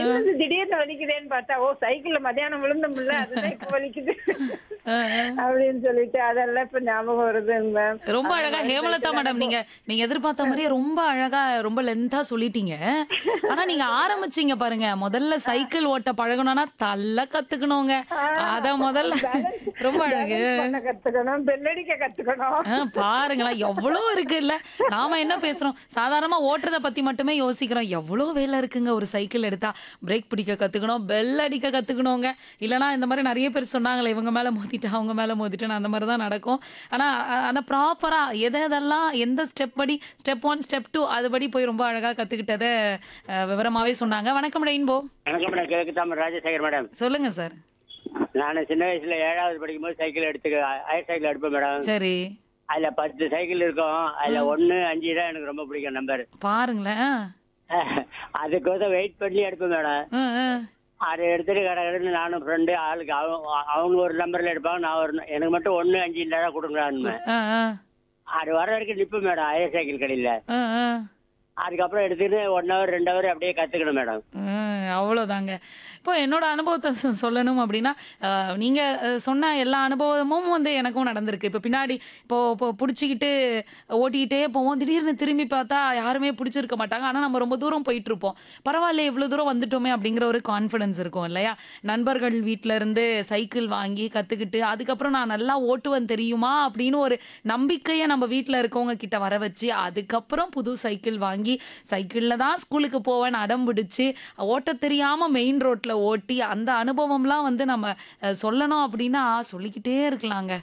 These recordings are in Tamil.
என்னது திடீர்னு வலிக்குதேன்னு பார்த்தா ஓ சைக்கிள்ல மத்தியானம் விழுந்தோம்ல அதுதான் இப்ப வலிக்குது ஆ, அப்படின்னு சொல்லிட்டு அதெல்லாம் இப்ப ஞாபகம் வருதுங்க மேம் ரொம்ப அழகா ஹேமலதா மேடம் நீங்க நீங்க எதிர்பார்த்த மாதிரியே ரொம்ப அழகா ரொம்ப லென்த்தா சொல்லிட்டீங்க ஆனா நீங்க ஆரம்பிச்சீங்க பாருங்க முதல்ல சைக்கிள் ஓட்ட பழகணும்னா தள்ள கத்துக்கணுங்க அத முதல்ல ரொம்ப அழகு பண்ண கத்துக்கணும் பெல்லடிக்க கத்துக்கணும் ஆ, பாருங்களேன் எவ்வளவு இருக்கு இல்ல நாம என்ன பேசுறோம் சாதாரணமா ஓட்டுறத பத்தி மட்டுமே யோசிக்கிறோம் எவ்வளவு வேலை இருக்குங்க ஒரு சைக்கிள் எடுத்தா பிரேக் பிடிக்க கத்துக்கணும் பெல் அடிக்க கத்துக்கணுங்க இல்லனா இந்த மாதிரி நிறைய பேர் சொன்னாங்களே இவங்க மேல மோதிட்டு அவங்க மேல மோதிட்டு அந்த மாதிரி தான் நடக்கும் ஆனா அ- அந்த ப்ராப்பரா எதை எதெல்லாம் எந்த ஸ்டெப் படி ஸ்டெப் ஒன் ஸ்டெப் டூ அதுபடி போய் ரொம்ப அழகா கத்துக்கிட்டதை அஹ், விவரமாவே சொன்னாங்க வணக்கம் ரெயின்போ வணக்கம் மேடம் கிழக்கு தாமர் ராஜசேகர் மேடம் சொல்லுங்க சார் நான் சின்ன வயசுல ஏழாவது படிக்கும்போது சைக்கிள் எடுத்து ஹயர் சைக்கிள் எடுப்பேன் மேடம் சரி அதுல பத்து சைக்கிள் இருக்கும் அதுல ஒன்னு அஞ்சு தான் எனக்கு ரொம்ப பிடிக்கும் நம்பர் பாருங்களேன் அதுக்கோசம் வெயிட் பண்ணி எடுப்பேன் மேடம் ஆ, ஆ. அதை எடுத்துட்டு கடை கடைன்னு நானும் ஃப்ரெண்டு ஆளுக்கு அவங்க அவங்க ஒரு நம்பர்ல எடுப்பாங்க நான் ஒரு எனக்கு மட்டும் ஒன்னு அஞ்சு இல்லை கொடுங்களான்னு ஆ, ஆ. அது வர வரைக்கும் நிற்பேன் மேடம் ஹயர் சைக்கிள் கடையில் ஆ, ஆ. அதுக்கப்புறம் எடுத்துட்டு ஒன் ஹவர் ரெண்டு ஹவர் அப்படியே கத்துக்கணும் மேடம் ம், அவ்வளவுதாங்க இப்போ என்னோட அனுபவத்தை சொ- சொல்லணும் அப்படின்னா அஹ், நீங்க அஹ், சொன்ன எல்லா அனுபவமும் வந்து எனக்கும் நடந்திருக்கு இப்போ பின்னாடி இப்போ இப்போ பிடிச்சிக்கிட்டு ஓட்டிக்கிட்டே போவோம் திடீர்னு திரும்பி பார்த்தா யாருமே பிடிச்சிருக்க மாட்டாங்க ஆனால் நம்ம ரொம்ப தூரம் போயிட்டு இருப்போம் பரவாயில்ல இவ்வளோ தூரம் வந்துட்டோமே அப்படிங்கிற ஒரு கான்ஃபிடன்ஸ் இருக்கும் இல்லையா நண்பர்கள் வீட்ல இருந்து சைக்கிள் வாங்கி கத்துக்கிட்டு அதுக்கப்புறம் நான் நல்லா ஓட்டுவேன் தெரியுமா அப்படின்னு ஒரு நம்பிக்கையை நம்ம வீட்டில் இருக்கவங்க கிட்ட வர வச்சு அதுக்கப்புறம் புது சைக்கிள் வாங்கி சைக்கிளில் தான் ஸ்கூலுக்கு போவேன் அடம் பிடிச்சு ஓட்ட தெரியாம மெயின் ரோட்ல ஓட்டி அந்த அனுபவம்லாம் வந்து நம்ம அஹ், சொல்லணும் அப்படின்னா சொல்லிக்கிட்டே இருக்கலாங்க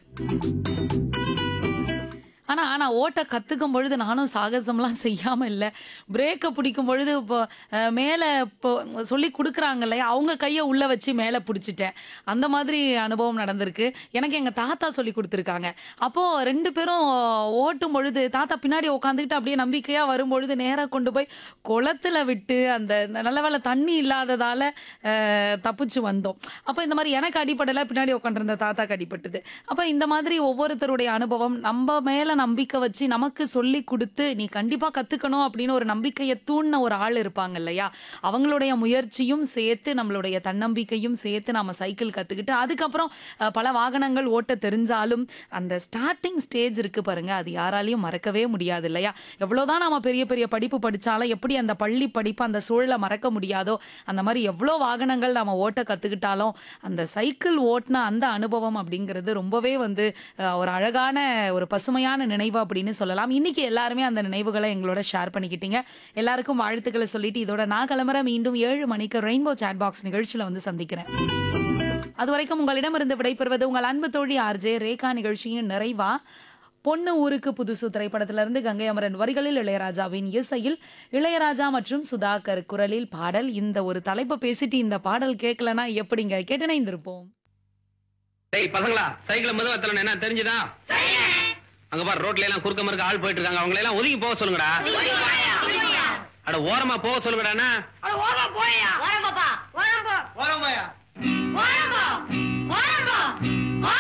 ஆனா நான் ஓட்ட கத்துக்கும் பொழுது நானும் சாகசம்லாம் செய்யாம இல்லை பிரேக்கை பிடிக்கும் பொழுது இப்போ அஹ், மேலே இப்போ சொல்லி கொடுக்குறாங்க இல்லையா அவங்க கையை உள்ள வச்சு மேலே பிடிச்சிட்டேன் அந்த மாதிரி அனுபவம் நடந்திருக்கு எனக்கு எங்க தாத்தா சொல்லி கொடுத்துருக்காங்க அப்போ ரெண்டு பேரும் ஓட்டும் பொழுது தாத்தா பின்னாடி உட்காந்துக்கிட்டு அப்படியே நம்பிக்கையா வரும் பொழுது நேரா கொண்டு போய் குளத்துல விட்டு அந்த நல்ல வேளை தண்ணி இல்லாததால அஹ், தப்பிச்சு வந்தோம் அப்போ இந்த மாதிரி எனக்கு அடிப்படல பின்னாடி உட்காந்துருந்த தாத்தாக்கு அடிபட்டது அப்போ இந்த மாதிரி ஒவ்வொருத்தருடைய அனுபவம் நம்ம மேல நம்பிக்கை வச்சு நமக்கு சொல்லி கொடுத்து நீ கண்டிப்பா கத்துக்கணும் அப்படின்னு ஒரு நம்பிக்கையை தூண்டின ஒரு ஆள் இருப்பாங்க இல்லையா அவங்களுடைய முயற்சியும் சேர்த்து நம்மளுடைய தன்னம்பிக்கையும் சேர்த்து நாம சைக்கிள் கத்துக்கிட்டு அதுக்கப்புறம் அஹ், பல வாகனங்கள் ஓட்ட தெரிஞ்சாலும் அந்த ஸ்டார்டிங் ஸ்டேஜ் இருக்கு பாருங்க அது யாராலையும் மறக்கவே முடியாது இல்லையா எவ்வளவுதான் நாம பெரிய பெரிய படிப்பு படிச்சாலும் எப்படி அந்த பள்ளி படிப்பு அந்த சூழலை மறக்க முடியாதோ அந்த மாதிரி எவ்வளோ வாகனங்கள் நாம ஓட்ட கத்துக்கிட்டாலும் அந்த சைக்கிள் ஓட்டின அந்த அனுபவம் அப்படிங்கிறது ரொம்பவே வந்து அஹ், ஒரு அழகான ஒரு பசுமையான நினைவு அப்படின்னு சொல்லலாம் இன்னைக்கு எல்லாருமே அந்த நினைவுகளை எங்களோட ஷேர் பண்ணிக்கிட்டீங்க எல்லாருக்கும் வாழ்த்துக்களை சொல்லிட்டு இதோட நான் கிளம்புற மீண்டும் ஏழு மணிக்கு ரெயின்போ சாட் பாக்ஸ் நிகழ்ச்சியில வந்து சந்திக்கிறேன் அது வரைக்கும் உங்களிடமிருந்து விடைபெறுவது உங்கள் அன்பு தோழி ஆர்ஜே ரேகா நிகழ்ச்சியின் நிறைவா பொண்ணு ஊருக்கு புதுசு திரைப்படத்திலிருந்து கங்கை அமரன் வரிகளில் இளையராஜாவின் இசையில் இளையராஜா மற்றும் சுதாகர் குரலில் பாடல் இந்த ஒரு தலைப்பை பேசிட்டு இந்த பாடல் கேட்கலனா எப்படிங்க கேட்டிணைந்திருப்போம் டேய் பசங்களா சைக்கிள் மெதுவா தரணும் என்ன தெரிஞ்சுதா அங்க பாரு ரோட்ல எல்லாம் குறுக்க மறுக்க ஆள் போயிட்டு இருக்காங்க அவங்கள எல்லாம் ஒதுங்கி போக சொல்லுங்கடா அட ஓரமா போக சொல்லுங்கடா ஓரம் பாப்பா ஓரம் போ ஓரமாயா ஓரம் போ